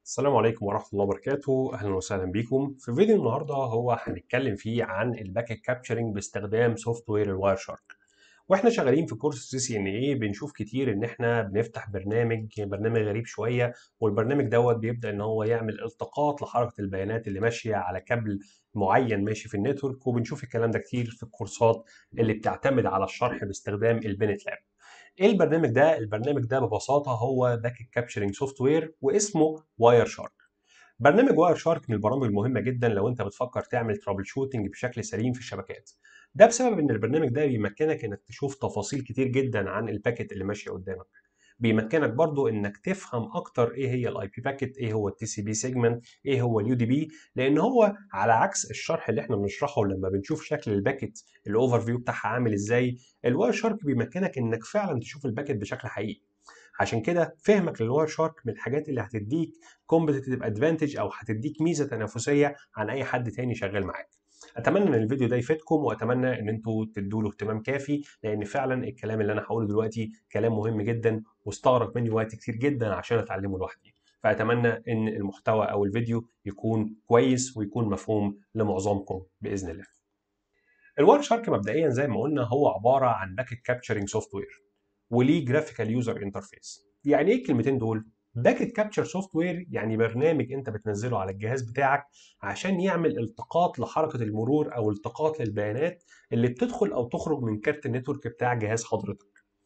السلام عليكم ورحمة الله وبركاته أهلا وسهلا بيكم في فيديو النهاردة هو هنتكلم فيه عن الباكيت كابتشرنج باستخدام سوفت وير الواير شارك واحنا شغالين في كورس سي سي ان اي بنشوف كتير ان احنا بنفتح برنامج برنامج غريب شويه والبرنامج دوت بيبدا ان هو يعمل التقاط لحركه البيانات اللي ماشيه على كابل معين ماشي في النتورك وبنشوف الكلام ده كتير في الكورسات اللي بتعتمد على الشرح باستخدام البنت لاب ايه البرنامج ده؟ البرنامج ده ببساطه هو باكيت كابتشرنج سوفت وير واسمه واير شارك. برنامج واير شارك من البرامج المهمه جدا لو انت بتفكر تعمل ترابل شوتنج بشكل سليم في الشبكات. ده بسبب ان البرنامج ده بيمكنك انك تشوف تفاصيل كتير جدا عن الباكيت اللي ماشيه قدامك. بيمكنك برضو انك تفهم اكتر ايه هي الاي بي باكيت ايه هو التي سي بي سيجمنت ايه هو اليو دي بي لان هو على عكس الشرح اللي احنا بنشرحه لما بنشوف شكل الباكيت الاوفر فيو بتاعها عامل ازاي الواير شارك بيمكنك انك فعلا تشوف الباكيت بشكل حقيقي عشان كده فهمك للواير شارك من الحاجات اللي هتديك كومبتيتيف ادفانتج او هتديك ميزه تنافسيه عن اي حد تاني شغال معاك اتمنى ان الفيديو ده يفيدكم واتمنى ان انتوا تدوا له اهتمام كافي لان فعلا الكلام اللي انا هقوله دلوقتي كلام مهم جدا واستغرق مني وقت كتير جدا عشان اتعلمه لوحدي فاتمنى ان المحتوى او الفيديو يكون كويس ويكون مفهوم لمعظمكم باذن الله الواير شارك مبدئيا زي ما قلنا هو عباره عن باكيت كابتشرنج سوفت وير وليه جرافيكال يوزر انترفيس يعني ايه الكلمتين دول باكيت كابتشر سوفت وير يعني برنامج انت بتنزله على الجهاز بتاعك عشان يعمل التقاط لحركه المرور او التقاط للبيانات اللي بتدخل او تخرج من كارت النتورك بتاع جهاز حضرتك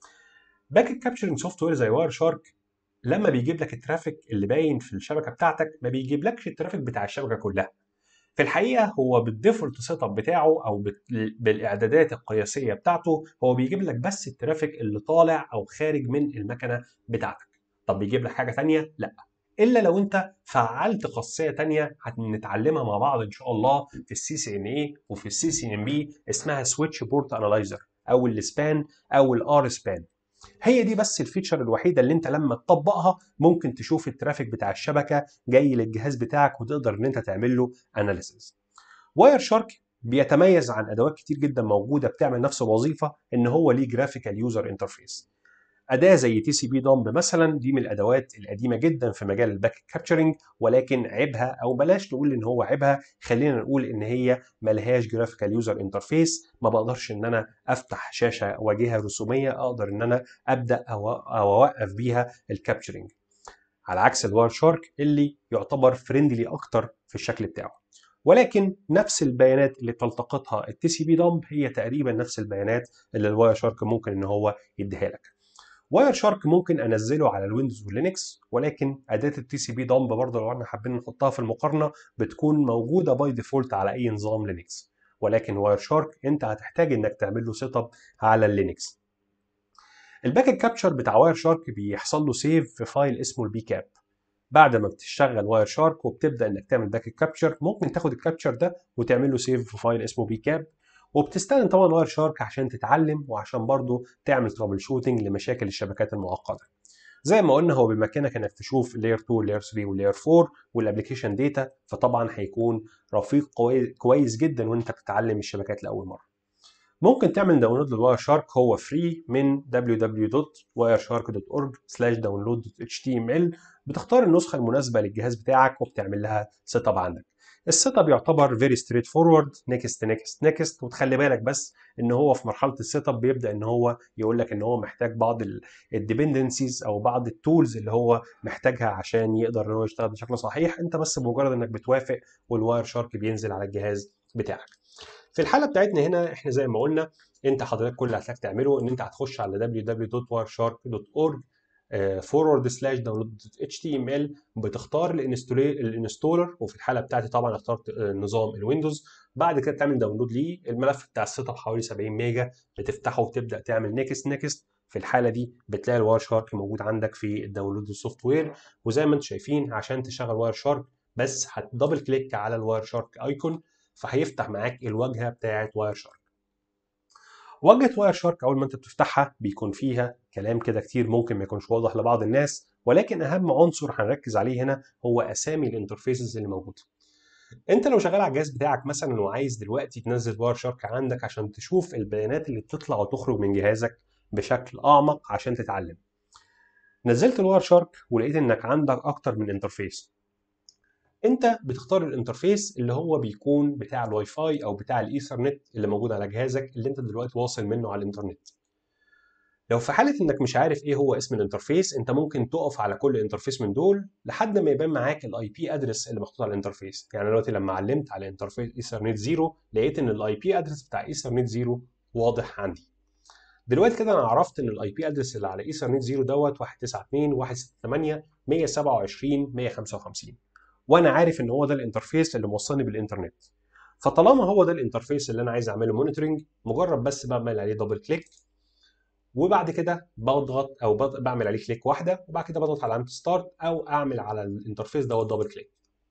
باكيت كابتشرنج سوفت وير زي واير شارك لما بيجيب لك الترافيك اللي باين في الشبكه بتاعتك ما بيجيبلكش الترافيك بتاع الشبكه كلها في الحقيقه هو بالديفولت سيت اب بتاعه او بالاعدادات القياسيه بتاعته هو بيجيب لك بس الترافيك اللي طالع او خارج من المكنه بتاعتك طب بيجيب لك حاجه ثانيه لا الا لو انت فعلت خاصيه ثانيه هنتعلمها مع بعض ان شاء الله في السي سي ان اي وفي السي سي ام بي اسمها سويتش بورت انالايزر او السبان او الار سبان هي دي بس الفيتشر الوحيده اللي انت لما تطبقها ممكن تشوف الترافيك بتاع الشبكه جاي للجهاز بتاعك وتقدر ان انت تعمل له اناليسيز واير شارك بيتميز عن ادوات كتير جدا موجوده بتعمل نفس الوظيفه ان هو ليه جرافيكال يوزر انترفيس اداه زي تي سي بي دامب مثلا دي من الادوات القديمه جدا في مجال الباك كابتشرنج ولكن عيبها او بلاش نقول ان هو عيبها خلينا نقول ان هي ملهاش جرافيكال يوزر انترفيس ما بقدرش ان انا افتح شاشه واجهه رسوميه اقدر ان انا ابدا او اوقف بيها الكابتشرنج على عكس الواير شارك اللي يعتبر فريندلي اكتر في الشكل بتاعه ولكن نفس البيانات اللي بتلتقطها التي سي بي دامب هي تقريبا نفس البيانات اللي الواير شارك ممكن ان هو يديها لك واير شارك ممكن انزله على الويندوز واللينكس ولكن اداه التي سي بي دامب برضه لو احنا حابين نحطها في المقارنه بتكون موجوده باي ديفولت على اي نظام لينكس ولكن واير شارك انت هتحتاج انك تعمل له سيت اب على اللينكس الباكيت كابتشر بتاع واير شارك بيحصل له سيف في فايل اسمه البي كاب بعد ما بتشتغل واير شارك وبتبدا انك تعمل باكيت كابتشر ممكن تاخد الكابتشر ده وتعمل له سيف في فايل اسمه بي كاب وبتستخدم طبعا واير شارك عشان تتعلم وعشان برضه تعمل ترابل شوتنج لمشاكل الشبكات المعقده زي ما قلنا هو بيمكنك انك تشوف لاير 2 لاير 3 ولاير 4 والابلكيشن داتا فطبعا هيكون رفيق كويس جدا وانت بتتعلم الشبكات لاول مره ممكن تعمل داونلود للواير شارك هو فري من www.wireshark.org/download.html بتختار النسخه المناسبه للجهاز بتاعك وبتعمل لها سيت اب عندك السيت اب يعتبر فيري ستريت فورورد نيكست نيكست نيكست وتخلي بالك بس ان هو في مرحله السيت اب بيبدا ان هو يقول لك ان هو محتاج بعض الديبندنسيز او بعض التولز اللي هو محتاجها عشان يقدر ان هو يشتغل بشكل صحيح انت بس بمجرد انك بتوافق والواير شارك بينزل على الجهاز بتاعك في الحاله بتاعتنا هنا احنا زي ما قلنا انت حضرتك كل اللي هتحتاج تعمله ان انت هتخش على www.wireshark.org فورورد سلاش داونلود اتش تي ام ال بتختار الانستولر وفي الحاله بتاعتي طبعا اخترت نظام الويندوز بعد كده تعمل داونلود ليه الملف بتاع السيت اب حوالي 70 ميجا بتفتحه وتبدا تعمل نيكست نيكست في الحاله دي بتلاقي الواير شارك موجود عندك في الداونلود السوفت وير وزي ما انتم شايفين عشان تشغل واير شارك بس هتدبل كليك على الواير شارك ايكون فهيفتح معاك الواجهه بتاعه واير شارك واجهه واير شارك اول ما انت بتفتحها بيكون فيها كلام كده كتير ممكن ما يكونش واضح لبعض الناس ولكن اهم عنصر هنركز عليه هنا هو اسامي الانترفيسز اللي موجوده انت لو شغال على الجهاز بتاعك مثلا وعايز دلوقتي تنزل واير شارك عندك عشان تشوف البيانات اللي بتطلع وتخرج من جهازك بشكل اعمق عشان تتعلم نزلت الواير شارك ولقيت انك عندك اكتر من انترفيس انت بتختار الانترفيس اللي هو بيكون بتاع الواي فاي او بتاع الايثرنت اللي موجود على جهازك اللي انت دلوقتي واصل منه على الانترنت لو في حاله انك مش عارف ايه هو اسم الانترفيس انت ممكن تقف على كل انترفيس من دول لحد ما يبان معاك الاي بي ادرس اللي محطوط على الانترفيس يعني دلوقتي لما علمت على انترفيس ايثرنت 0 لقيت ان الاي بي ادرس بتاع ايثرنت 0 واضح عندي دلوقتي كده انا عرفت ان الاي بي ادرس اللي على ايثرنت 0 دوت 192 168 127 155 وانا عارف ان هو ده الانترفيس اللي موصلني بالانترنت فطالما هو ده الانترفيس اللي انا عايز اعمله مونيتورنج مجرد بس بعمل عليه دبل كليك وبعد كده بضغط او بعمل عليه كليك واحده وبعد كده بضغط على علامه ستارت او اعمل على الانترفيس دوت دبل كليك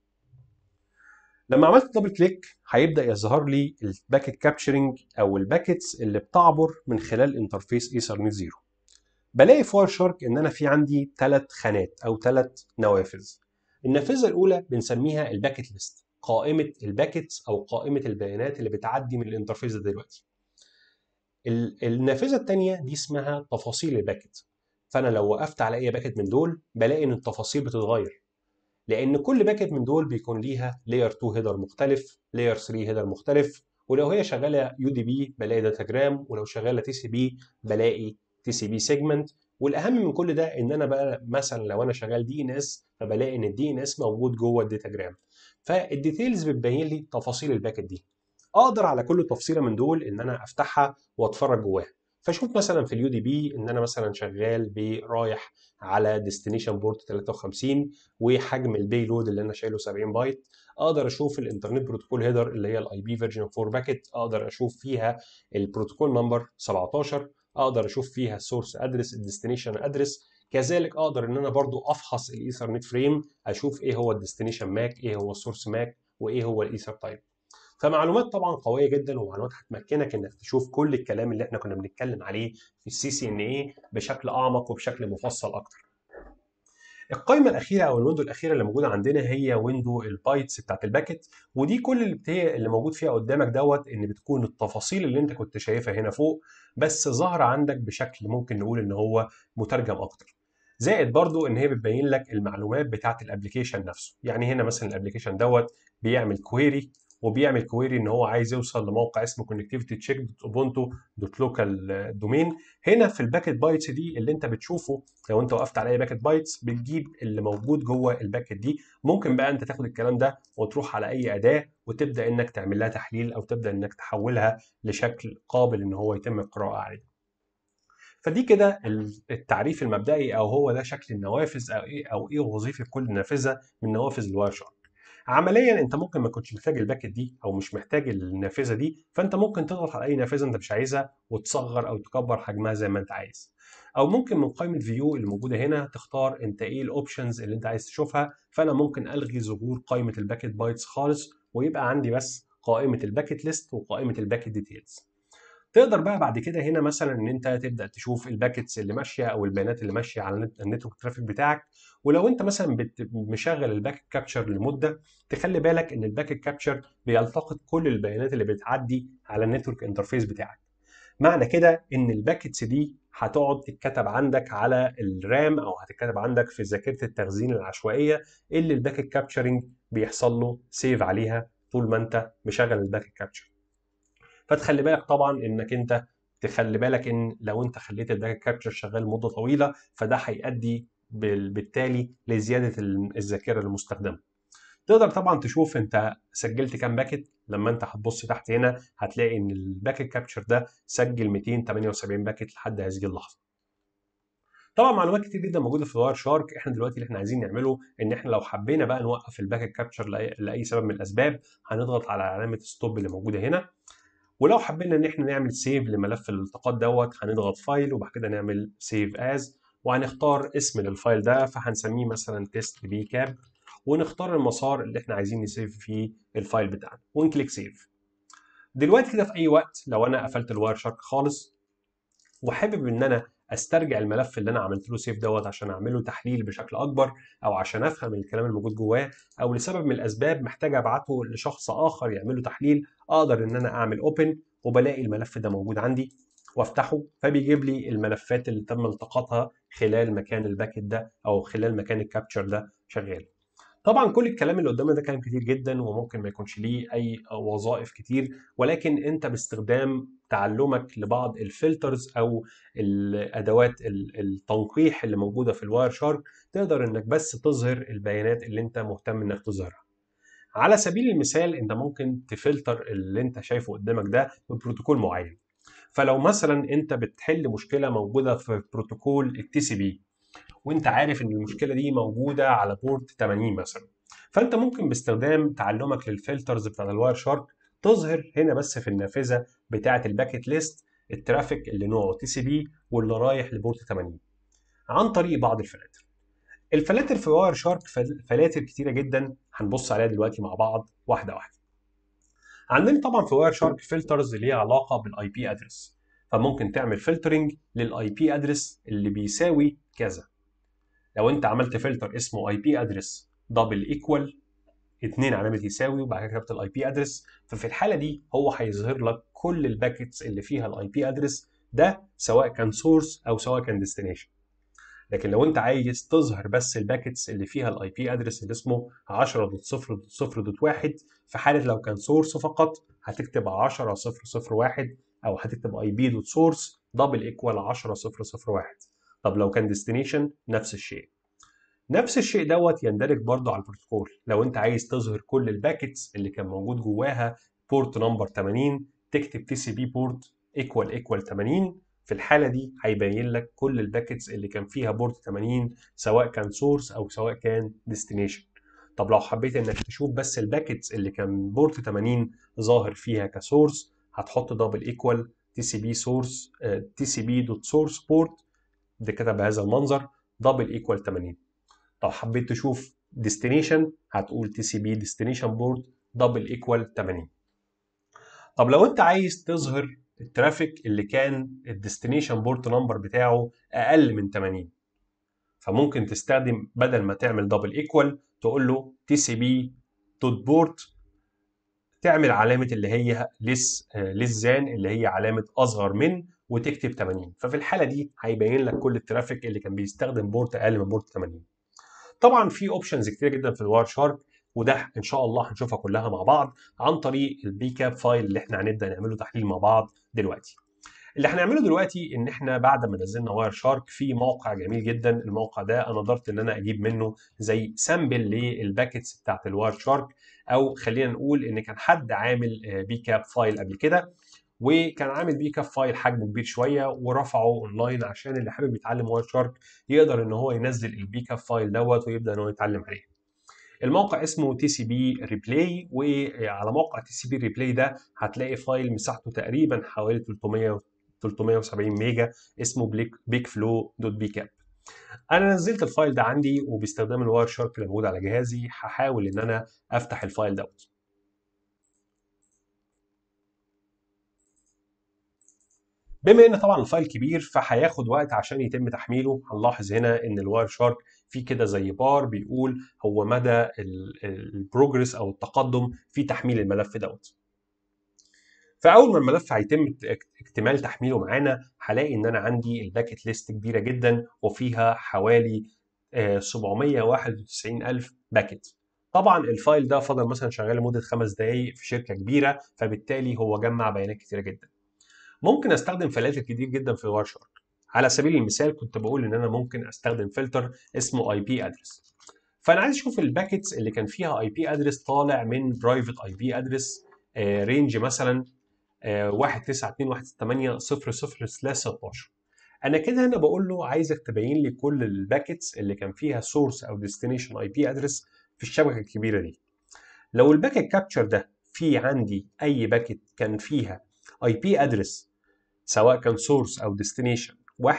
لما عملت دبل كليك هيبدا يظهر لي الباكيت كابتشرنج او الباكيتس اللي بتعبر من خلال انترفيس ايثرنت 0 بلاقي في واير شارك ان انا في عندي ثلاث خانات او ثلاث نوافذ النافذه الاولى بنسميها الباكيت ليست قائمه الباكيتس او قائمه البيانات اللي بتعدي من الانترفيس ده دلوقتي النافذه الثانيه دي اسمها تفاصيل الباكيت فانا لو وقفت على اي باكيت من دول بلاقي ان التفاصيل بتتغير لان كل باكيت من دول بيكون ليها لاير 2 هيدر مختلف لاير 3 هيدر مختلف ولو هي شغاله يو دي بي بلاقي داتاجرام ولو شغاله تي سي بي بلاقي تي سي بي سيجمنت والاهم من كل ده ان انا بقى مثلا لو انا شغال دي ان اس فبلاقي ان الدي ان اس موجود جوه الداتاجرام فالديتيلز بتبين لي تفاصيل الباكيت دي اقدر على كل تفصيله من دول ان انا افتحها واتفرج جواها فشوف مثلا في اليو دي بي ان انا مثلا شغال برايح على ديستنيشن بورت 53 وحجم البي لود اللي انا شايله 70 بايت اقدر اشوف الانترنت بروتوكول هيدر اللي هي الاي بي فيرجن 4 باكيت اقدر اشوف فيها البروتوكول نمبر 17 اقدر اشوف فيها السورس ادرس الديستنيشن ادرس كذلك اقدر ان انا برضو افحص الايثرنت فريم اشوف ايه هو الديستنيشن ماك ايه هو السورس ماك وايه هو الايثر تايب فمعلومات طبعا قويه جدا ومعلومات هتمكنك انك تشوف كل الكلام اللي احنا كنا بنتكلم عليه في السي سي ان اي بشكل اعمق وبشكل مفصل اكتر القائمه الاخيره او الويندو الاخيره اللي موجوده عندنا هي ويندو البايتس بتاعت الباكت ودي كل اللي هي اللي موجود فيها قدامك دوت ان بتكون التفاصيل اللي انت كنت شايفها هنا فوق بس ظاهره عندك بشكل ممكن نقول ان هو مترجم اكتر زائد برضو ان هي بتبين لك المعلومات بتاعت الابلكيشن نفسه يعني هنا مثلا الابلكيشن دوت بيعمل كويري وبيعمل كويري ان هو عايز يوصل لموقع اسمه كونكتيفيتي تشيك دوت اوبونتو دوت لوكال دومين هنا في الباكيت بايتس دي اللي انت بتشوفه لو انت وقفت على اي باكيت بايتس بتجيب اللي موجود جوه الباكيت دي ممكن بقى انت تاخد الكلام ده وتروح على اي اداه وتبدا انك تعمل لها تحليل او تبدا انك تحولها لشكل قابل ان هو يتم القراءه عليه فدي كده التعريف المبدئي او هو ده شكل النوافذ او ايه او ايه وظيفه كل نافذه من نوافذ الواير شارك عمليا انت ممكن ما تكونش محتاج الباكت دي او مش محتاج النافذه دي فانت ممكن تضغط على اي نافذه انت مش عايزها وتصغر او تكبر حجمها زي ما انت عايز او ممكن من قائمه فيو اللي موجوده هنا تختار انت ايه الاوبشنز اللي انت عايز تشوفها فانا ممكن الغي ظهور قائمه الباكت بايتس خالص ويبقى عندي بس قائمه الباكت ليست وقائمه الباكت ديتيلز تقدر بقى بعد كده هنا مثلا ان انت تبدا تشوف الباكتس اللي ماشيه او البيانات اللي ماشيه على النتورك ترافيك بتاعك ولو انت مثلا مشغل الباك كابتشر لمده تخلي بالك ان الباك كابتشر بيلتقط كل البيانات اللي بتعدي على النتورك انترفيس بتاعك معنى كده ان الباكتس دي هتقعد تتكتب عندك على الرام او هتتكتب عندك في ذاكره التخزين العشوائيه اللي الباك كابتشرنج بيحصل له سيف عليها طول ما انت مشغل الباك كابتشر فتخلي بالك طبعا انك انت تخلي بالك ان لو انت خليت الداتا كابتشر شغال مده طويله فده هيؤدي بالتالي لزياده الذاكره المستخدمه تقدر طبعا تشوف انت سجلت كام باكت لما انت هتبص تحت هنا هتلاقي ان الباكت كابتشر ده سجل 278 باكت لحد هذه اللحظه طبعا معلومات كتير جدا موجوده في واير شارك احنا دلوقتي اللي احنا عايزين نعمله ان احنا لو حبينا بقى نوقف الباكت كابتشر لاي سبب من الاسباب هنضغط على علامه ستوب اللي موجوده هنا ولو حبينا ان احنا نعمل سيف لملف الالتقاط دوت هنضغط فايل وبعد كده نعمل سيف از وهنختار اسم للفايل ده فهنسميه مثلا تيست بي كاب ونختار المسار اللي احنا عايزين نسيف فيه الفايل بتاعنا ونكليك سيف دلوقتي كده في اي وقت لو انا قفلت الواير شارك خالص وحابب ان انا استرجع الملف اللي انا عملت له سيف دوت عشان اعمله تحليل بشكل اكبر او عشان افهم الكلام الموجود جواه او لسبب من الاسباب محتاج ابعته لشخص اخر يعمل له تحليل اقدر ان انا اعمل اوبن وبلاقي الملف ده موجود عندي وافتحه فبيجيب لي الملفات اللي تم التقاطها خلال مكان الباكت ده او خلال مكان الكابتشر ده شغال طبعا كل الكلام اللي قدامنا ده كلام كتير جدا وممكن ما يكونش ليه اي وظائف كتير ولكن انت باستخدام تعلمك لبعض الفلترز او الادوات التنقيح اللي موجوده في الواير شارك تقدر انك بس تظهر البيانات اللي انت مهتم انك تظهرها على سبيل المثال انت ممكن تفلتر اللي انت شايفه قدامك ده ببروتوكول معين فلو مثلا انت بتحل مشكله موجوده في بروتوكول التي سي بي وانت عارف ان المشكله دي موجوده على بورت 80 مثلا فانت ممكن باستخدام تعلمك للفلترز بتاع الواير شارك تظهر هنا بس في النافذه بتاعه الباكيت ليست الترافيك اللي نوعه تي سي بي واللي رايح لبورت 80 عن طريق بعض الفلاتر الفلاتر في واير شارك فلاتر كتيره جدا هنبص عليها دلوقتي مع بعض واحده واحده عندنا طبعا في واير شارك فلترز اللي ليها علاقه بالاي بي ادرس فممكن تعمل فلترنج للاي بي ادرس اللي بيساوي كذا لو انت عملت فلتر اسمه اي بي ادرس دبل ايكوال اتنين علامه يساوي وبعد كده كتبت الاي بي ادرس ففي الحاله دي هو هيظهر لك كل الباكيتس اللي فيها الاي بي ادرس ده سواء كان سورس او سواء كان ديستنيشن لكن لو انت عايز تظهر بس الباكيتس اللي فيها الاي بي ادرس اللي اسمه 10.0.0.1 في حاله لو كان سورس فقط هتكتب 10.0.0.1 او هتكتب اي بي دوت سورس دبل ايكوال 10.0.0.1 طب لو كان ديستنيشن نفس الشيء نفس الشيء دوت يندرج برضه على البروتوكول لو انت عايز تظهر كل الباكيتس اللي كان موجود جواها بورت نمبر 80 تكتب تي سي بي بورت ايكوال ايكوال 80 في الحاله دي هيبين لك كل الباكيتس اللي كان فيها بورت 80 سواء كان سورس او سواء كان ديستنيشن طب لو حبيت انك تشوف بس الباكيتس اللي كان بورت 80 ظاهر فيها كسورس هتحط دبل ايكوال تي سي بي سورس تي سي بي دوت سورس بورت ده كده بهذا المنظر دبل ايكوال 80 طب حبيت تشوف ديستنيشن هتقول تي سي بي ديستنيشن بورد دبل ايكوال 80 طب لو انت عايز تظهر الترافيك اللي كان الديستنيشن بورت نمبر بتاعه اقل من 80 فممكن تستخدم بدل ما تعمل دبل ايكوال تقول له تي سي بي دوت بورت تعمل علامه اللي هي ليس ليس زان اللي هي علامه اصغر من وتكتب 80 ففي الحاله دي هيبين لك كل الترافيك اللي كان بيستخدم بورت اقل من بورت 80 طبعا في اوبشنز كتير جدا في الواير شارك وده ان شاء الله هنشوفها كلها مع بعض عن طريق البي كاب فايل اللي احنا هنبدا نعمله تحليل مع بعض دلوقتي اللي هنعمله دلوقتي ان احنا بعد ما نزلنا واير شارك في موقع جميل جدا الموقع ده انا قدرت ان انا اجيب منه زي سامبل للباكيتس بتاعت الواير شارك او خلينا نقول ان كان حد عامل بي كاب فايل قبل كده وكان عامل بيه كاب فايل حجمه كبير شويه ورفعه اونلاين عشان اللي حابب يتعلم واير شارك يقدر ان هو ينزل البي كاب فايل دوت ويبدا ان هو يتعلم عليه. الموقع اسمه تي سي بي ريبلاي وعلى موقع تي سي بي ريبلاي ده هتلاقي فايل مساحته تقريبا حوالي 300 370 ميجا اسمه بليك بيك فلو دوت بي كاب. انا نزلت الفايل ده عندي وباستخدام الواير شارك اللي موجود على جهازي هحاول ان انا افتح الفايل دوت. بما ان طبعا الفايل كبير فهياخد وقت عشان يتم تحميله هنلاحظ هنا ان الواير شارك في كده زي بار بيقول هو مدى البروجرس او التقدم في تحميل الملف دوت فاول ما الملف هيتم اكتمال تحميله معانا هلاقي ان انا عندي الباكت ليست كبيره جدا وفيها حوالي 791 الف باكت طبعا الفايل ده فضل مثلا شغال لمده خمس دقائق في شركه كبيره فبالتالي هو جمع بيانات كتيره جدا ممكن استخدم فلاتر كتير جدا في الواير شارك على سبيل المثال كنت بقول ان انا ممكن استخدم فلتر اسمه اي بي ادرس فانا عايز اشوف الباكيتس اللي كان فيها اي بي ادرس طالع من برايفت اي بي ادرس رينج مثلا 192.168.00/16 انا كده هنا بقول له عايزك تبين لي كل الباكيتس اللي كان فيها سورس او ديستنيشن اي بي ادرس في الشبكه الكبيره دي لو الباكيت كابتشر ده في عندي اي باكيت كان فيها اي بي ادرس سواء كان سورس او ديستنيشن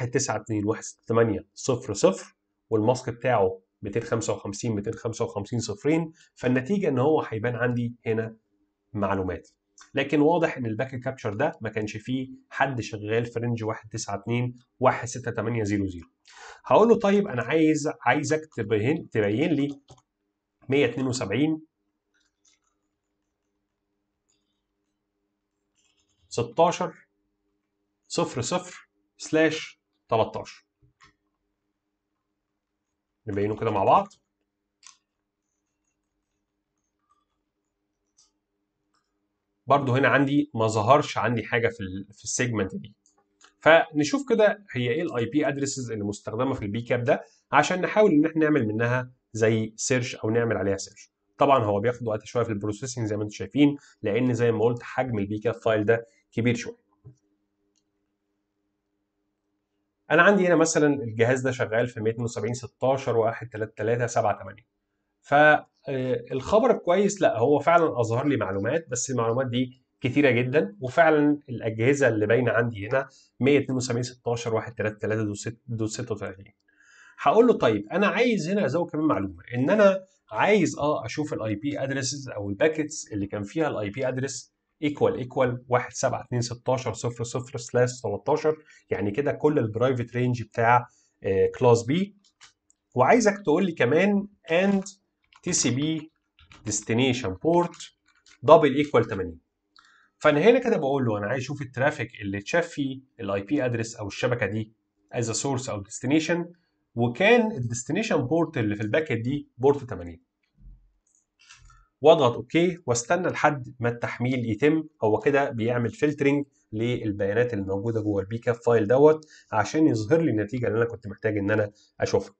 192.168.0.0 والماسك بتاعه 255 255 صفرين فالنتيجه ان هو هيبان عندي هنا معلومات لكن واضح ان الباك كابتشر ده ما كانش فيه حد شغال في رينج 192 16800 هقول له طيب انا عايز عايزك تبين تبين لي 172 16 0 0 سلاش 13 نبينه كده مع بعض برضو هنا عندي ما ظهرش عندي حاجه في ال في السيجمنت دي فنشوف كده هي ايه الاي بي ادريسز اللي مستخدمه في البي كاب ده عشان نحاول ان احنا نعمل منها زي سيرش او نعمل عليها سيرش طبعا هو بياخد وقت شويه في البروسيسنج زي ما انتم شايفين لان زي ما قلت حجم البي كاب فايل ده كبير شويه انا عندي هنا مثلا الجهاز ده شغال في 172 16 1 3 3 7 8 فالخبر الكويس لا هو فعلا اظهر لي معلومات بس المعلومات دي كتيره جدا وفعلا الاجهزه اللي باينه عندي هنا 172 16 1 3 3 دوت 36 هقول له طيب انا عايز هنا ازود كمان معلومه ان انا عايز اه اشوف الاي بي ادريسز او الباكيتس اللي كان فيها الاي بي ادرس ايكوال ايكوال 1 7 2 16 0 0 سلاش 13 يعني كده كل البرايفت رينج بتاع كلاس بي وعايزك تقول لي كمان اند تي سي بي ديستنيشن بورت دبل ايكوال 80 فانا هنا كده بقول له انا عايز اشوف الترافيك اللي اتشاف فيه الاي بي ادرس او الشبكه دي از سورس او ديستنيشن وكان الديستنيشن بورت اللي في الباكت دي بورت 80 واضغط اوكي واستنى لحد ما التحميل يتم هو كده بيعمل فلترنج للبيانات اللي موجوده جوه البي كاب فايل دوت عشان يظهر لي النتيجه اللي انا كنت محتاج ان انا اشوفها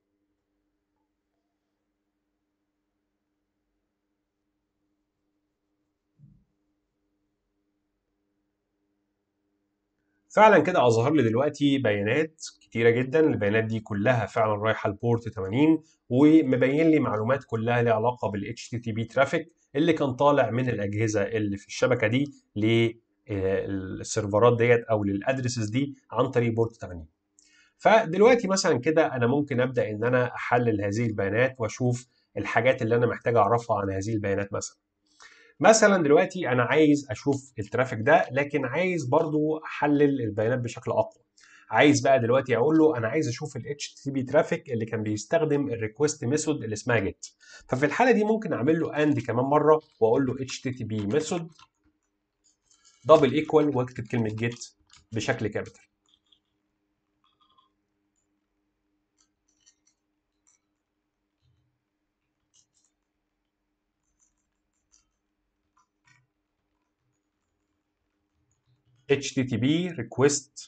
فعلا كده اظهر لي دلوقتي بيانات كتيره جدا البيانات دي كلها فعلا رايحه لبورت 80 ومبين لي معلومات كلها ليها علاقه بالاتش تي تي بي ترافيك اللي كان طالع من الاجهزه اللي في الشبكه دي للسيرفرات ديت او للادرسز دي عن طريق بورت 80 فدلوقتي مثلا كده انا ممكن ابدا ان انا احلل هذه البيانات واشوف الحاجات اللي انا محتاج اعرفها عن هذه البيانات مثلا مثلا دلوقتي انا عايز اشوف الترافيك ده لكن عايز برضو احلل البيانات بشكل اقوى عايز بقى دلوقتي اقول له انا عايز اشوف ال HTTP ترافيك اللي كان بيستخدم الريكوست ميثود اللي اسمها جيت ففي الحاله دي ممكن اعمل له اند كمان مره واقول له HTTP ميثود دبل ايكوال واكتب كلمه جيت بشكل كابيتال HTTP request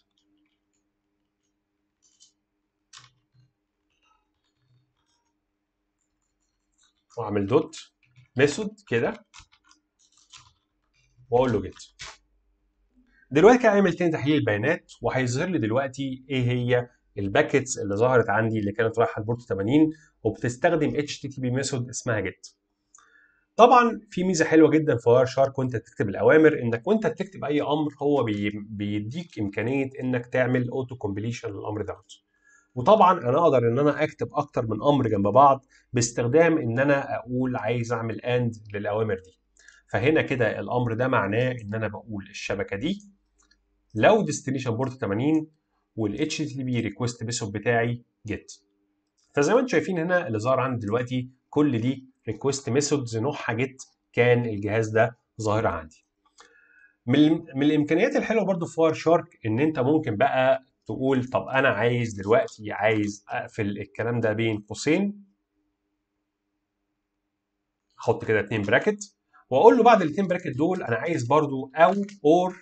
واعمل دوت ميثود كده واقول له جيت دلوقتي هعمل تاني تحليل البيانات وهيظهر لي دلوقتي ايه هي الباكيتس اللي ظهرت عندي اللي كانت رايحه لبورت 80 وبتستخدم HTTP ميثود اسمها جيت طبعا في ميزه حلوه جدا في واير شارك وانت تكتب الاوامر انك وانت بتكتب اي امر هو بي بيديك امكانيه انك تعمل اوتو كومبليشن للامر دوت وطبعا انا اقدر ان انا اكتب اكتر من امر جنب بعض باستخدام ان انا اقول عايز اعمل اند للاوامر دي فهنا كده الامر ده معناه ان انا بقول الشبكه دي لو ديستنيشن بورت 80 والاتش تي بي ريكوست ميثود بتاعي جيت فزي ما انتم شايفين هنا اللي ظهر عندي دلوقتي كل دي ريكوست ميثودز نوعها جيت كان الجهاز ده ظاهره عندي من, من الامكانيات الحلوه برضو في واير شارك ان انت ممكن بقى تقول طب انا عايز دلوقتي عايز اقفل الكلام ده بين قوسين احط كده اتنين براكت واقول له بعد الاتنين براكت دول انا عايز برضو او اور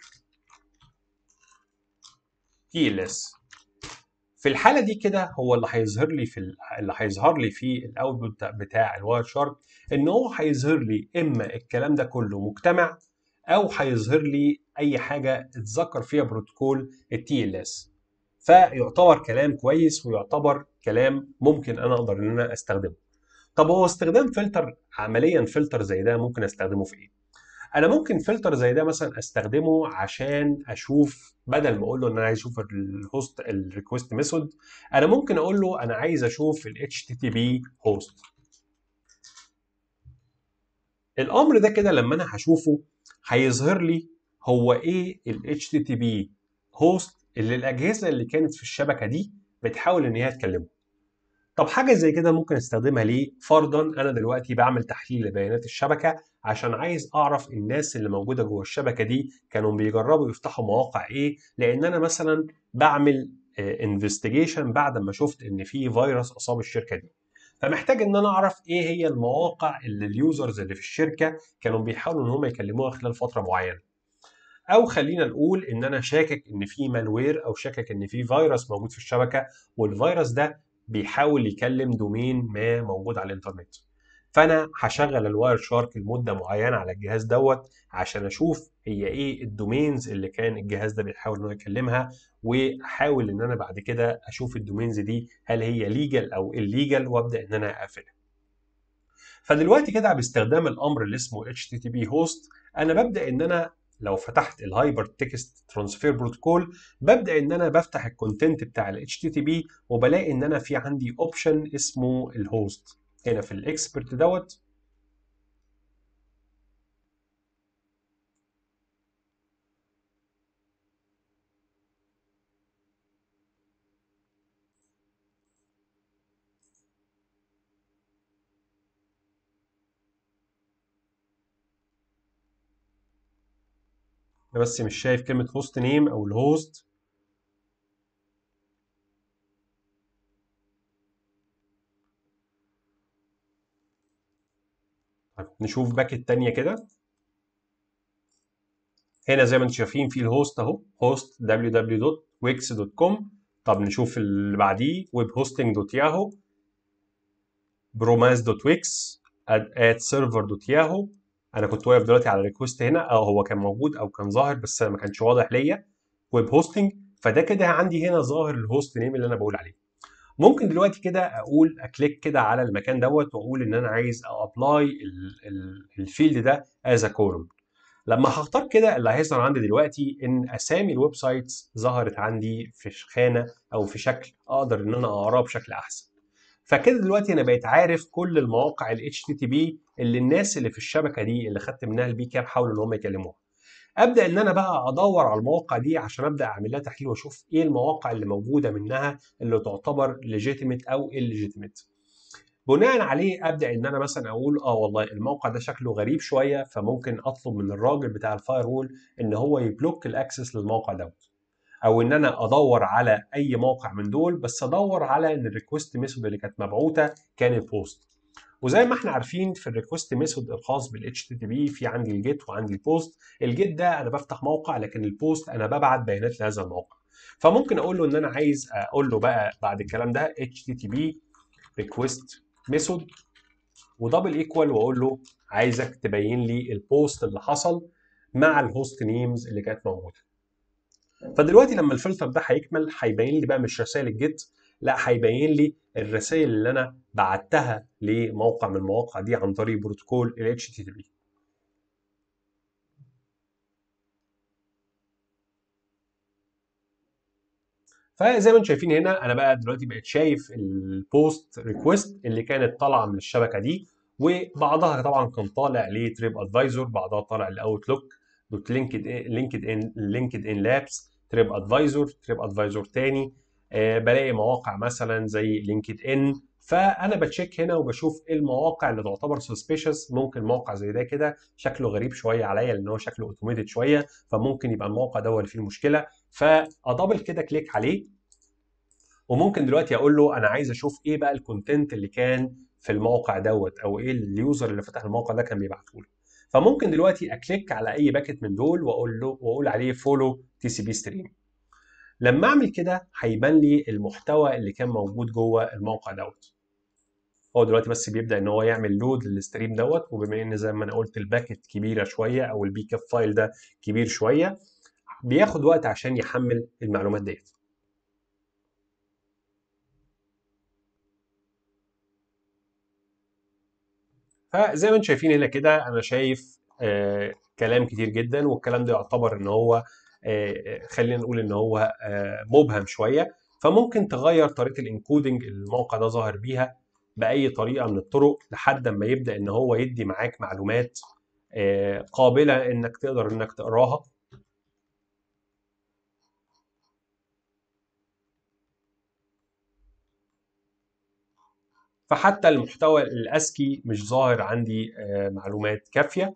تي ال اس في الحاله دي كده هو اللي هيظهر لي في اللي هيظهر لي في الاوتبوت بتاع الواير شارك ان هو هيظهر لي اما الكلام ده كله مجتمع او هيظهر لي اي حاجه اتذكر فيها بروتوكول التي ال اس فيعتبر كلام كويس ويعتبر كلام ممكن انا اقدر ان انا استخدمه طب هو استخدام فلتر عمليا فلتر زي ده ممكن استخدمه في ايه انا ممكن فلتر زي ده مثلا استخدمه عشان اشوف بدل ما اقول له ان انا عايز اشوف الهوست الريكوست ميثود انا ممكن اقول له انا عايز اشوف ال HTTP هوست الامر ده كده لما انا هشوفه هيظهر لي هو ايه ال HTTP هوست اللي الاجهزه اللي كانت في الشبكه دي بتحاول ان هي تكلمه طب حاجه زي كده ممكن استخدمها ليه فرضا انا دلوقتي بعمل تحليل لبيانات الشبكه عشان عايز اعرف الناس اللي موجوده جوه الشبكه دي كانوا بيجربوا يفتحوا مواقع ايه لان انا مثلا بعمل انفستيجيشن بعد ما شفت ان في فيروس اصاب الشركه دي فمحتاج ان انا اعرف ايه هي المواقع اللي اليوزرز اللي في الشركه كانوا بيحاولوا ان هم يكلموها خلال فتره معينه او خلينا نقول ان انا شاكك ان في مالوير او شاكك ان في فيروس موجود في الشبكه والفيروس ده بيحاول يكلم دومين ما موجود على الانترنت فانا هشغل الواير شارك لمده معينه على الجهاز دوت عشان اشوف هي ايه الدومينز اللي كان الجهاز ده بيحاول انه يكلمها واحاول ان انا بعد كده اشوف الدومينز دي هل هي ليجل او الليجل وابدا ان انا اقفلها فدلوقتي كده باستخدام الامر اللي اسمه HTTP host انا ببدا ان انا لو فتحت الهايبر تكست ترانسفير بروتوكول ببدا ان انا بفتح الكونتنت بتاع ال HTTP وبلاقي ان انا في عندي اوبشن اسمه الهوست هنا في الاكسبرت دوت انا بس مش شايف كلمه هوست نيم او الهوست طيب نشوف باكت تانية كده هنا زي ما انتم شايفين في الهوست اهو هوست www.wix.com طب نشوف اللي بعديه ويب هوستنج دوت ياهو بروماز دوت ويكس ات سيرفر دوت ياهو انا كنت واقف دلوقتي على ريكوست هنا اه هو كان موجود او كان ظاهر بس ما كانش واضح ليا ويب هوستنج فده كده عندي هنا ظاهر الهوست نيم اللي انا بقول عليه ممكن دلوقتي كده اقول اكليك كده على المكان دوت واقول ان انا عايز ابلاي الفيلد ده از كولوم لما هختار كده اللي هيظهر عندي دلوقتي ان اسامي الويب سايتس ظهرت عندي في خانه او في شكل اقدر ان انا اقراه بشكل احسن فكده دلوقتي انا بقيت عارف كل المواقع ال HTTP اللي الناس اللي في الشبكه دي اللي خدت منها البي كاب حاولوا ان هم يكلموها ابدا ان انا بقى ادور على المواقع دي عشان ابدا اعمل لها تحليل واشوف ايه المواقع اللي موجوده منها اللي تعتبر ليجيتيميت او الليجيتيميت بناء عليه ابدا ان انا مثلا اقول اه والله الموقع ده شكله غريب شويه فممكن اطلب من الراجل بتاع الفاير وول ان هو يبلوك الاكسس للموقع دوت او ان انا ادور على اي موقع من دول بس ادور على ان الريكوست ميثود اللي كانت مبعوثه كانت بوست وزي ما احنا عارفين في الريكوست ميثود الخاص بال HTTP في عندي الجيت وعندي البوست الجيت ده انا بفتح موقع لكن البوست انا ببعت بيانات لهذا الموقع فممكن اقول له ان انا عايز اقول له بقى بعد الكلام ده HTTP request ميثود ودبل ايكوال واقول له عايزك تبين لي البوست اللي حصل مع الهوست نيمز اللي كانت موجوده فدلوقتي لما الفلتر ده هيكمل هيبين لي بقى مش رسائل الجيت لا هيبين لي الرسائل اللي انا بعتها لموقع من المواقع دي عن طريق بروتوكول ال HTTP فزي ما انتم شايفين هنا انا بقى دلوقتي بقيت شايف البوست ريكويست اللي كانت طالعه من الشبكه دي وبعضها طبعا كان طالع لتريب ادفايزر بعضها طالع لاوتلوك دوت لينكد لينكد ان لينكد ان لابس تريب ادفايزر تريب ادفايزر تاني آه بلاقي مواقع مثلا زي لينكد ان فانا بتشيك هنا وبشوف ايه المواقع اللي تعتبر سسبيشس ممكن موقع زي ده كده شكله غريب شويه عليا لان هو شكله اوتوميتد شويه فممكن يبقى الموقع ده هو اللي فيه المشكله فادبل كده كليك عليه وممكن دلوقتي اقول له انا عايز اشوف ايه بقى الكونتنت اللي كان في الموقع دوت او ايه اليوزر اللي فتح الموقع ده كان بيبعته له فممكن دلوقتي اكليك على اي باكت من دول واقول له واقول عليه فولو تي سي بي ستريم لما اعمل كده هيبان لي المحتوى اللي كان موجود جوه الموقع دوت هو دلوقتي بس بيبدا ان هو يعمل لود للستريم دوت وبما ان زي ما انا قلت الباكت كبيره شويه او البي كاب فايل ده كبير شويه بياخد وقت عشان يحمل المعلومات ديت فزي ما انتم شايفين هنا كده انا شايف آه كلام كتير جدا والكلام ده يعتبر ان هو آه خلينا نقول ان هو آه مبهم شويه فممكن تغير طريقه الانكودنج الموقع ده ظاهر بيها باي طريقه من الطرق لحد ما يبدا ان هو يدي معاك معلومات آه قابله انك تقدر انك تقراها فحتى المحتوى الاسكي مش ظاهر عندي معلومات كافيه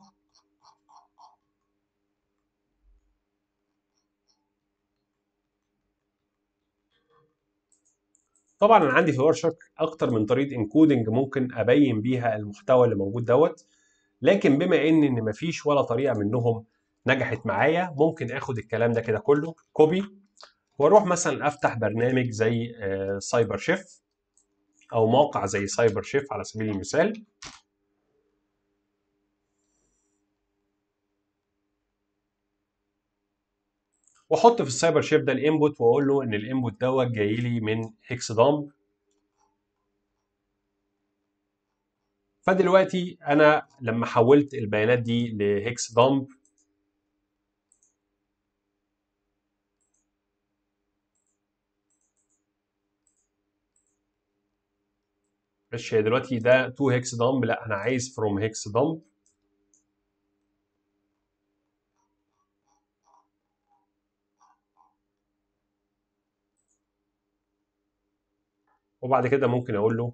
طبعا انا عندي في ورشك اكتر من طريقه انكودنج ممكن ابين بيها المحتوى اللي موجود دوت لكن بما ان ان مفيش ولا طريقه منهم نجحت معايا ممكن اخد الكلام ده كده كله كوبي واروح مثلا افتح برنامج زي سايبر شيف او موقع زي سايبر شيف على سبيل المثال واحط في السايبر شيف ده الانبوت واقول له ان الانبوت دوت جاي لي من هيكس دامب فدلوقتي انا لما حولت البيانات دي لهيكس دامب مش هي دلوقتي ده تو هيكس دامب لا انا عايز فروم هيكس دامب وبعد كده ممكن اقول له